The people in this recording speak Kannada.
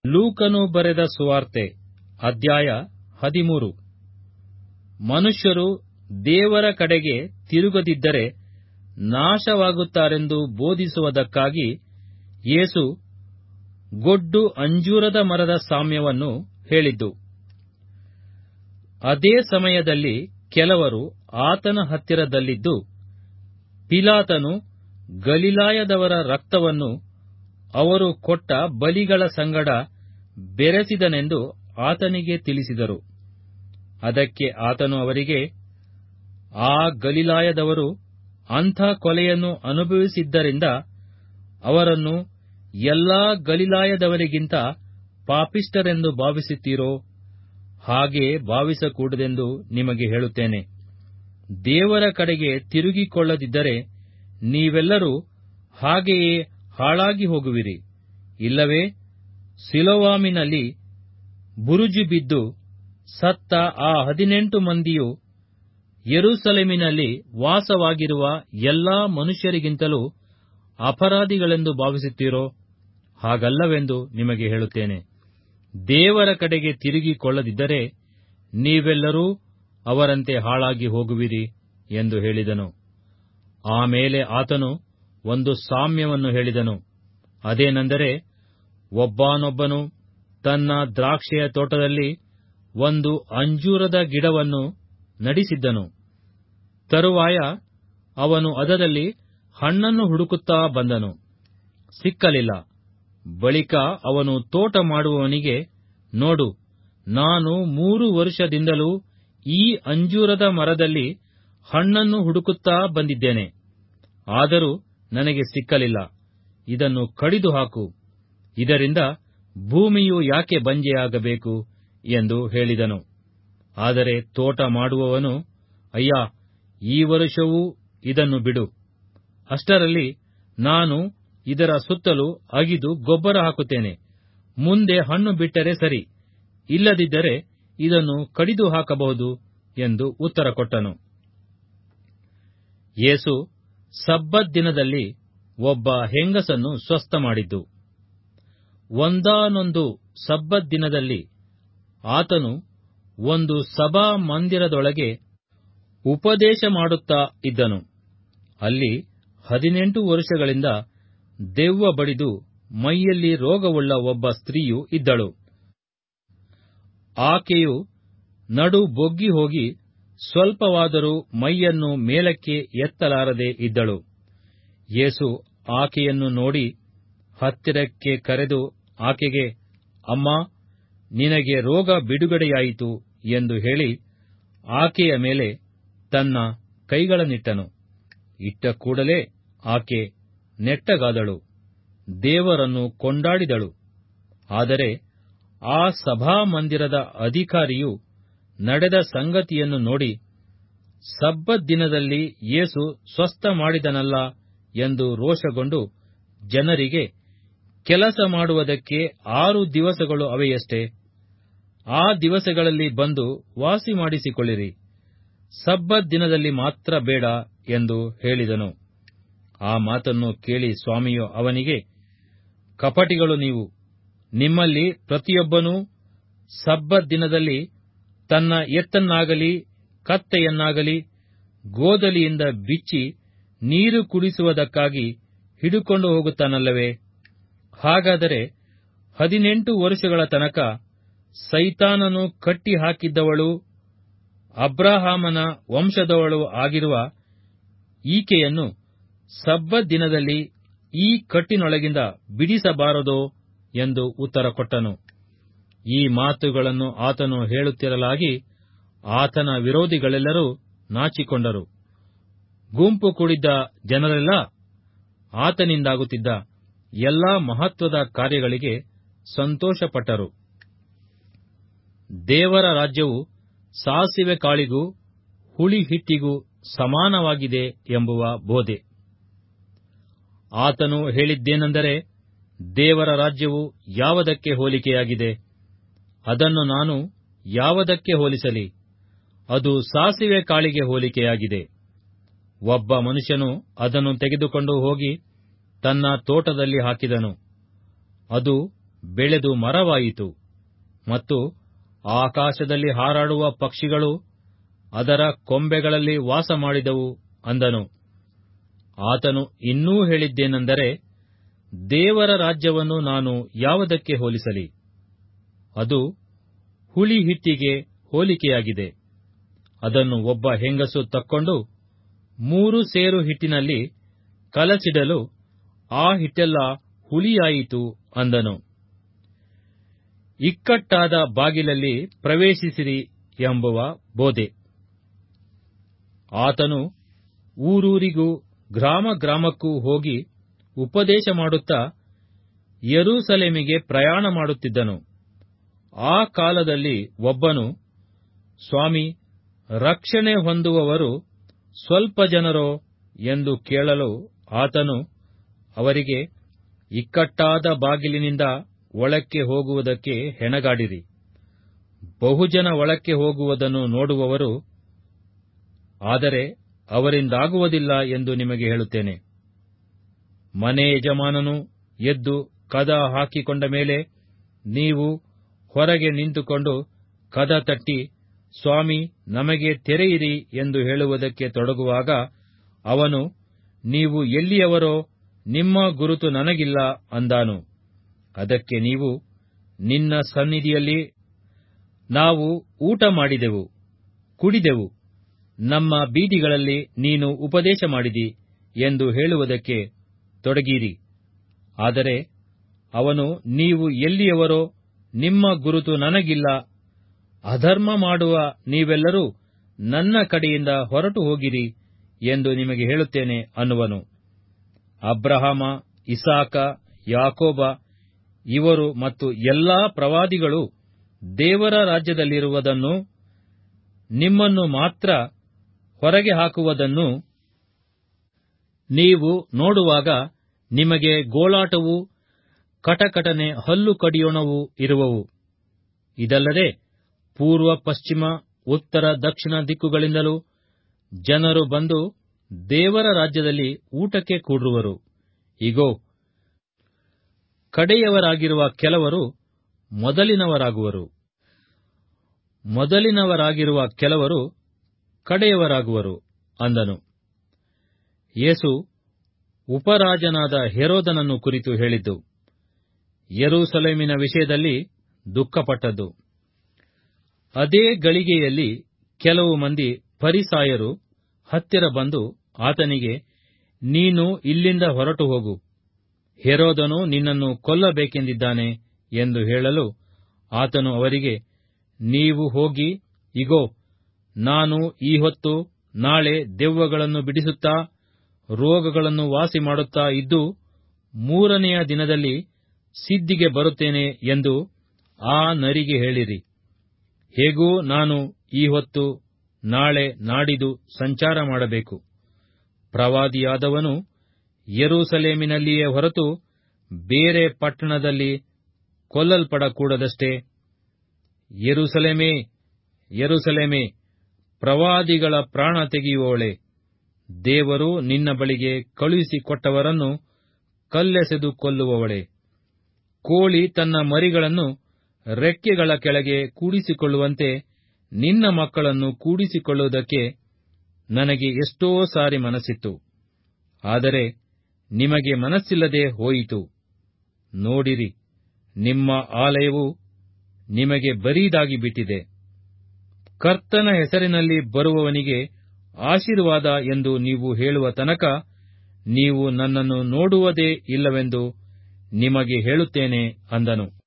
ಲೂಕನು ಬರೆದ ಸುವಾರ್ತೆ ಅಧ್ಯಾಯ ಹದಿಮೂರು ಮನುಷ್ಯರು ದೇವರ ಕಡೆಗೆ ತಿರುಗದಿದ್ದರೆ ನಾಶವಾಗುತ್ತಾರೆಂದು ಬೋಧಿಸುವುದಕ್ಕಾಗಿ ಯೇಸು ಗೊಡ್ಡು ಅಂಜೂರದ ಮರದ ಸಾಮ್ಯವನ್ನು ಹೇಳಿದ್ದು ಅದೇ ಸಮಯದಲ್ಲಿ ಕೆಲವರು ಆತನ ಹತ್ತಿರದಲ್ಲಿದ್ದು ಪಿಲಾತನು ಗಲಿಲಾಯದವರ ರಕ್ತವನ್ನು ಅವರು ಕೊಟ್ಟ ಬಲಿಗಳ ಸಂಗಡ ಬೆರೆಸಿದನೆಂದು ಆತನಿಗೆ ತಿಳಿಸಿದರು ಅದಕ್ಕೆ ಆತನು ಅವರಿಗೆ ಆ ಗಲಿಲಾಯದವರು ಅಂಥ ಕೊಲೆಯನ್ನು ಅನುಭವಿಸಿದ್ದರಿಂದ ಅವರನ್ನು ಎಲ್ಲಾ ಗಲಿಲಾಯದವರಿಗಿಂತ ಪಾಪಿಷ್ಠರೆಂದು ಭಾವಿಸುತ್ತೀರೋ ಹಾಗೆ ಭಾವಿಸಕೂಡದೆಂದು ನಿಮಗೆ ಹೇಳುತ್ತೇನೆ ದೇವರ ಕಡೆಗೆ ತಿರುಗಿಕೊಳ್ಳದಿದ್ದರೆ ನೀವೆಲ್ಲರೂ ಹಾಗೆಯೇ ಹಾಳಾಗಿ ಹೋಗುವಿರಿ ಇಲ್ಲವೇ ಸಿಲೋವಾಮಿನಲ್ಲಿ ಬುರುಜು ಬಿದ್ದು ಸತ್ತ ಆ ಹದಿನೆಂಟು ಮಂದಿಯು ಯೆರೂಸಲೇಮಿನಲ್ಲಿ ವಾಸವಾಗಿರುವ ಎಲ್ಲಾ ಮನುಷ್ಯರಿಗಿಂತಲೂ ಅಪರಾಧಿಗಳೆಂದು ಭಾವಿಸುತ್ತೀರೋ ಹಾಗಲ್ಲವೆಂದು ನಿಮಗೆ ಹೇಳುತ್ತೇನೆ ದೇವರ ಕಡೆಗೆ ತಿರುಗಿಕೊಳ್ಳದಿದ್ದರೆ ನೀವೆಲ್ಲರೂ ಅವರಂತೆ ಹಾಳಾಗಿ ಹೋಗುವಿರಿ ಎಂದು ಹೇಳಿದನು ಆಮೇಲೆ ಆತನು ಒಂದು ಸಾಮ್ಯವನ್ನು ಹೇಳಿದನು ಅದೇನೆಂದರೆ ಒಬ್ಬಾನೊಬ್ಬನು ತನ್ನ ದ್ರಾಕ್ಷೆಯ ತೋಟದಲ್ಲಿ ಒಂದು ಅಂಜೂರದ ಗಿಡವನ್ನು ನಡೆಸಿದ್ದನು ತರುವಾಯ ಅವನು ಅದರಲ್ಲಿ ಹಣ್ಣನ್ನು ಹುಡುಕುತ್ತಾ ಬಂದನು ಸಿಕ್ಕಲಿಲ್ಲ ಬಳಿಕ ಅವನು ತೋಟ ಮಾಡುವವನಿಗೆ ನೋಡು ನಾನು ಮೂರು ವರ್ಷದಿಂದಲೂ ಈ ಅಂಜೂರದ ಮರದಲ್ಲಿ ಹಣ್ಣನ್ನು ಹುಡುಕುತ್ತಾ ಬಂದಿದ್ದೇನೆ ಆದರೂ ನನಗೆ ಸಿಕ್ಕಲಿಲ್ಲ ಇದನ್ನು ಕಡಿದು ಹಾಕು ಇದರಿಂದ ಭೂಮಿಯು ಯಾಕೆ ಬಂಜೆಯಾಗಬೇಕು ಎಂದು ಹೇಳಿದನು ಆದರೆ ತೋಟ ಮಾಡುವವನು ಅಯ್ಯ ಈ ವರುಷವೂ ಇದನ್ನು ಬಿಡು ಅಷ್ಟರಲ್ಲಿ ನಾನು ಇದರ ಸುತ್ತಲೂ ಅಗಿದು ಗೊಬ್ಬರ ಹಾಕುತ್ತೇನೆ ಮುಂದೆ ಹಣ್ಣು ಬಿಟ್ಟರೆ ಸರಿ ಇಲ್ಲದಿದ್ದರೆ ಇದನ್ನು ಕಡಿದು ಹಾಕಬಹುದು ಎಂದು ಉತ್ತರ ಕೊಟ್ಟನು ಯೇಸು ಸಬ್ಬತ್ ದಿನದಲ್ಲಿ ಒಬ್ಬ ಹೆಂಗಸನ್ನು ಸ್ವಸ್ಥ ಮಾಡಿದ್ದು ಒಂದಾನೊಂದು ಸಬ್ಬತ್ ದಿನದಲ್ಲಿ ಆತನು ಒಂದು ಸಭಾ ಮಂದಿರದೊಳಗೆ ಉಪದೇಶ ಮಾಡುತ್ತಾ ಇದ್ದನು ಅಲ್ಲಿ ಹದಿನೆಂಟು ವರುಷಗಳಿಂದ ದೆವ್ವ ಬಡಿದು ಮೈಯಲ್ಲಿ ರೋಗವುಳ್ಳ ಒಬ್ಬ ಸ್ತ್ರೀಯು ಇದ್ದಳು ಆಕೆಯು ನಡು ಬೊಗ್ಗಿ ಹೋಗಿ ಸ್ವಲ್ಪವಾದರೂ ಮೈಯನ್ನು ಮೇಲಕ್ಕೆ ಎತ್ತಲಾರದೆ ಇದ್ದಳು ಯೇಸು ಆಕೆಯನ್ನು ನೋಡಿ ಹತ್ತಿರಕ್ಕೆ ಕರೆದು ಆಕೆಗೆ ಅಮ್ಮ ನಿನಗೆ ರೋಗ ಬಿಡುಗಡೆಯಾಯಿತು ಎಂದು ಹೇಳಿ ಆಕೆಯ ಮೇಲೆ ತನ್ನ ಕೈಗಳನ್ನಿಟ್ಟನು ಇಟ್ಟ ಕೂಡಲೇ ಆಕೆ ನೆಟ್ಟಗಾದಳು ದೇವರನ್ನು ಕೊಂಡಾಡಿದಳು ಆದರೆ ಆ ಸಭಾಮಂದಿರದ ಅಧಿಕಾರಿಯು ನಡೆದ ಸಂಗತಿಯನ್ನು ನೋಡಿ ಸಬ್ಬತ್ ದಿನದಲ್ಲಿ ಯೇಸು ಸ್ವಸ್ಥ ಮಾಡಿದನಲ್ಲ ಎಂದು ರೋಷಗೊಂಡು ಜನರಿಗೆ ಕೆಲಸ ಮಾಡುವುದಕ್ಕೆ ಆರು ದಿವಸಗಳು ಅವೆಯಷ್ಟೇ ಆ ದಿವಸಗಳಲ್ಲಿ ಬಂದು ವಾಸಿ ಮಾಡಿಸಿಕೊಳ್ಳಿರಿ ಸಬ್ಬತ್ ದಿನದಲ್ಲಿ ಮಾತ್ರ ಬೇಡ ಎಂದು ಹೇಳಿದನು ಆ ಮಾತನ್ನು ಕೇಳಿ ಸ್ವಾಮಿಯು ಅವನಿಗೆ ಕಪಟಿಗಳು ನೀವು ನಿಮ್ಮಲ್ಲಿ ಪ್ರತಿಯೊಬ್ಬನೂ ಸಬ್ಬತ್ ದಿನದಲ್ಲಿ ತನ್ನ ಎತ್ತನ್ನಾಗಲಿ ಕತ್ತೆಯನ್ನಾಗಲಿ ಗೋದಲಿಯಿಂದ ಬಿಚ್ಚಿ ನೀರು ಕುಡಿಸುವುದಕ್ಕಾಗಿ ಹಿಡುಕೊಂಡು ಹೋಗುತ್ತಾನಲ್ಲವೇ ಹಾಗಾದರೆ ಹದಿನೆಂಟು ವರುಷಗಳ ತನಕ ಸೈತಾನನು ಕಟ್ಟಿ ಹಾಕಿದ್ದವಳು ಅಬ್ರಹಾಮನ ವಂಶದವಳು ಆಗಿರುವ ಈಕೆಯನ್ನು ಸಬ್ಬತ್ ದಿನದಲ್ಲಿ ಈ ಕಟ್ಟಿನೊಳಗಿಂದ ಬಿಡಿಸಬಾರದೋ ಎಂದು ಉತ್ತರ ಕೊಟ್ಟನು ಈ ಮಾತುಗಳನ್ನು ಆತನು ಹೇಳುತ್ತಿರಲಾಗಿ ಆತನ ವಿರೋಧಿಗಳೆಲ್ಲರೂ ನಾಚಿಕೊಂಡರು ಗುಂಪು ಕೂಡಿದ್ದ ಜನರೆಲ್ಲ ಆತನಿಂದಾಗುತ್ತಿದ್ದ ಎಲ್ಲಾ ಮಹತ್ವದ ಕಾರ್ಯಗಳಿಗೆ ಸಂತೋಷಪಟ್ಟರು ದೇವರ ರಾಜ್ಯವು ಸಾಸಿವೆ ಕಾಳಿಗೂ ಹುಳಿ ಹಿಟ್ಟಿಗೂ ಸಮಾನವಾಗಿದೆ ಎಂಬುವ ಬೋಧೆ ಆತನು ಹೇಳಿದ್ದೇನೆಂದರೆ ದೇವರ ರಾಜ್ಯವು ಯಾವುದಕ್ಕೆ ಹೋಲಿಕೆಯಾಗಿದೆ ಅದನ್ನು ನಾನು ಯಾವುದಕ್ಕೆ ಹೋಲಿಸಲಿ ಅದು ಸಾಸಿವೆ ಕಾಳಿಗೆ ಹೋಲಿಕೆಯಾಗಿದೆ ಒಬ್ಬ ಮನುಷ್ಯನು ಅದನ್ನು ತೆಗೆದುಕೊಂಡು ಹೋಗಿ ತನ್ನ ತೋಟದಲ್ಲಿ ಹಾಕಿದನು ಅದು ಬೆಳೆದು ಮರವಾಯಿತು ಮತ್ತು ಆಕಾಶದಲ್ಲಿ ಹಾರಾಡುವ ಪಕ್ಷಿಗಳು ಅದರ ಕೊಂಬೆಗಳಲ್ಲಿ ವಾಸ ಮಾಡಿದವು ಅಂದನು ಆತನು ಇನ್ನೂ ಹೇಳಿದ್ದೇನೆಂದರೆ ದೇವರ ರಾಜ್ಯವನ್ನು ನಾನು ಯಾವುದಕ್ಕೆ ಹೋಲಿಸಲಿ ಅದು ಹುಳಿ ಹಿಟ್ಟಿಗೆ ಹೋಲಿಕೆಯಾಗಿದೆ ಅದನ್ನು ಒಬ್ಬ ಹೆಂಗಸು ತಕ್ಕೊಂಡು ಮೂರು ಸೇರು ಹಿಟ್ಟಿನಲ್ಲಿ ಕಲಸಿಡಲು ಆ ಹಿಟ್ಟೆಲ್ಲ ಹುಳಿಯಾಯಿತು ಅಂದನು ಇಕ್ಕಟ್ಟಾದ ಬಾಗಿಲಲ್ಲಿ ಪ್ರವೇಶಿಸಿರಿ ಎಂಬುವ ಬೋಧೆ ಆತನು ಊರೂರಿಗೂ ಗ್ರಾಮ ಗ್ರಾಮಕ್ಕೂ ಹೋಗಿ ಉಪದೇಶ ಮಾಡುತ್ತಾ ಯರೂಸಲೇಮಿಗೆ ಪ್ರಯಾಣ ಮಾಡುತ್ತಿದ್ದನು ಆ ಕಾಲದಲ್ಲಿ ಒಬ್ಬನು ಸ್ವಾಮಿ ರಕ್ಷಣೆ ಹೊಂದುವವರು ಸ್ವಲ್ಪ ಜನರೋ ಎಂದು ಕೇಳಲು ಆತನು ಅವರಿಗೆ ಇಕ್ಕಟ್ಟಾದ ಬಾಗಿಲಿನಿಂದ ಒಳಕ್ಕೆ ಹೋಗುವುದಕ್ಕೆ ಹೆಣಗಾಡಿರಿ ಬಹುಜನ ಒಳಕ್ಕೆ ಹೋಗುವುದನ್ನು ನೋಡುವವರು ಆದರೆ ಅವರಿಂದಾಗುವುದಿಲ್ಲ ಎಂದು ನಿಮಗೆ ಹೇಳುತ್ತೇನೆ ಮನೆ ಯಜಮಾನನು ಎದ್ದು ಕದ ಹಾಕಿಕೊಂಡ ಮೇಲೆ ನೀವು ಹೊರಗೆ ನಿಂತುಕೊಂಡು ಕದ ತಟ್ಟಿ ಸ್ವಾಮಿ ನಮಗೆ ತೆರೆಯಿರಿ ಎಂದು ಹೇಳುವುದಕ್ಕೆ ತೊಡಗುವಾಗ ಅವನು ನೀವು ಎಲ್ಲಿಯವರೋ ನಿಮ್ಮ ಗುರುತು ನನಗಿಲ್ಲ ಅಂದಾನು ಅದಕ್ಕೆ ನೀವು ನಿನ್ನ ಸನ್ನಿಧಿಯಲ್ಲಿ ನಾವು ಊಟ ಮಾಡಿದೆವು ಕುಡಿದೆವು ನಮ್ಮ ಬೀದಿಗಳಲ್ಲಿ ನೀನು ಉಪದೇಶ ಮಾಡಿದಿ ಎಂದು ಹೇಳುವುದಕ್ಕೆ ತೊಡಗಿರಿ ಆದರೆ ಅವನು ನೀವು ಎಲ್ಲಿಯವರೋ ನಿಮ್ಮ ಗುರುತು ನನಗಿಲ್ಲ ಅಧರ್ಮ ಮಾಡುವ ನೀವೆಲ್ಲರೂ ನನ್ನ ಕಡೆಯಿಂದ ಹೊರಟು ಹೋಗಿರಿ ಎಂದು ನಿಮಗೆ ಹೇಳುತ್ತೇನೆ ಅನ್ನುವನು ಅಬ್ರಹಾಮ ಇಸಾಕ ಯಾಕೋಬ ಇವರು ಮತ್ತು ಎಲ್ಲಾ ಪ್ರವಾದಿಗಳು ದೇವರ ರಾಜ್ಯದಲ್ಲಿರುವುದನ್ನು ನಿಮ್ಮನ್ನು ಮಾತ್ರ ಹೊರಗೆ ಹಾಕುವುದನ್ನು ನೀವು ನೋಡುವಾಗ ನಿಮಗೆ ಗೋಳಾಟವೂ ಕಟಕಟನೆ ಹಲ್ಲು ಕಡಿಯೋಣವೂ ಇರುವವು ಇದಲ್ಲದೆ ಪೂರ್ವ ಪಶ್ಚಿಮ ಉತ್ತರ ದಕ್ಷಿಣ ದಿಕ್ಕುಗಳಿಂದಲೂ ಜನರು ಬಂದು ದೇವರ ರಾಜ್ಯದಲ್ಲಿ ಊಟಕ್ಕೆ ಕೂಡುವರು ಇಗೋ ಕಡೆಯವರಾಗಿರುವ ಕೆಲವರು ಮೊದಲಿನವರಾಗುವರು ಮೊದಲಿನವರಾಗಿರುವ ಕೆಲವರು ಕಡೆಯವರಾಗುವರು ಅಂದನು ಯೇಸು ಉಪರಾಜನಾದ ಹೆರೋದನನ್ನು ಕುರಿತು ಹೇಳಿದ್ದು ಯರೂಸಲೇಮಿನ ವಿಷಯದಲ್ಲಿ ದುಃಖಪಟ್ಟದ್ದು ಅದೇ ಗಳಿಗೆಯಲ್ಲಿ ಕೆಲವು ಮಂದಿ ಫರಿಸಾಯರು ಹತ್ತಿರ ಬಂದು ಆತನಿಗೆ ನೀನು ಇಲ್ಲಿಂದ ಹೊರಟು ಹೋಗು ಹೆರೋದನು ನಿನ್ನನ್ನು ಕೊಲ್ಲಬೇಕೆಂದಿದ್ದಾನೆ ಎಂದು ಹೇಳಲು ಆತನು ಅವರಿಗೆ ನೀವು ಹೋಗಿ ಇಗೋ ನಾನು ಈ ಹೊತ್ತು ನಾಳೆ ದೆವ್ವಗಳನ್ನು ಬಿಡಿಸುತ್ತಾ ರೋಗಗಳನ್ನು ವಾಸಿ ಮಾಡುತ್ತಾ ಇದ್ದು ಮೂರನೆಯ ದಿನದಲ್ಲಿ ಸಿದ್ಧಿಗೆ ಬರುತ್ತೇನೆ ಎಂದು ಆ ನರಿಗೆ ಹೇಳಿರಿ ಹೇಗೂ ನಾನು ಈ ಹೊತ್ತು ನಾಳೆ ನಾಡಿದು ಸಂಚಾರ ಮಾಡಬೇಕು ಪ್ರವಾದಿಯಾದವನು ಯರೂಸಲೇಮಿನಲ್ಲಿಯೇ ಹೊರತು ಬೇರೆ ಪಟ್ಟಣದಲ್ಲಿ ಕೊಲ್ಲಲ್ಪಡಕೂಡದಷ್ಟೇ ಯೆರೂಸಲೇಮೇ ಯೆರೂಸಲೇಮೇ ಪ್ರವಾದಿಗಳ ಪ್ರಾಣ ತೆಗೆಯುವವಳೆ ದೇವರು ನಿನ್ನ ಬಳಿಗೆ ಕಳುಹಿಸಿಕೊಟ್ಟವರನ್ನು ಕಲ್ಲೆಸೆದು ಕೊಲ್ಲುವವಳೆ ಕೋಳಿ ತನ್ನ ಮರಿಗಳನ್ನು ರೆಕ್ಕೆಗಳ ಕೆಳಗೆ ಕೂಡಿಸಿಕೊಳ್ಳುವಂತೆ ನಿನ್ನ ಮಕ್ಕಳನ್ನು ಕೂಡಿಸಿಕೊಳ್ಳುವುದಕ್ಕೆ ನನಗೆ ಎಷ್ಟೋ ಸಾರಿ ಮನಸ್ಸಿತ್ತು ಆದರೆ ನಿಮಗೆ ಮನಸ್ಸಿಲ್ಲದೆ ಹೋಯಿತು ನೋಡಿರಿ ನಿಮ್ಮ ಆಲಯವು ನಿಮಗೆ ಬರೀದಾಗಿ ಬಿಟ್ಟಿದೆ ಕರ್ತನ ಹೆಸರಿನಲ್ಲಿ ಬರುವವನಿಗೆ ಆಶೀರ್ವಾದ ಎಂದು ನೀವು ಹೇಳುವ ತನಕ ನೀವು ನನ್ನನ್ನು ನೋಡುವುದೇ ಇಲ್ಲವೆಂದು ನಿಮಗೆ ಹೇಳುತ್ತೇನೆ ಅಂದನು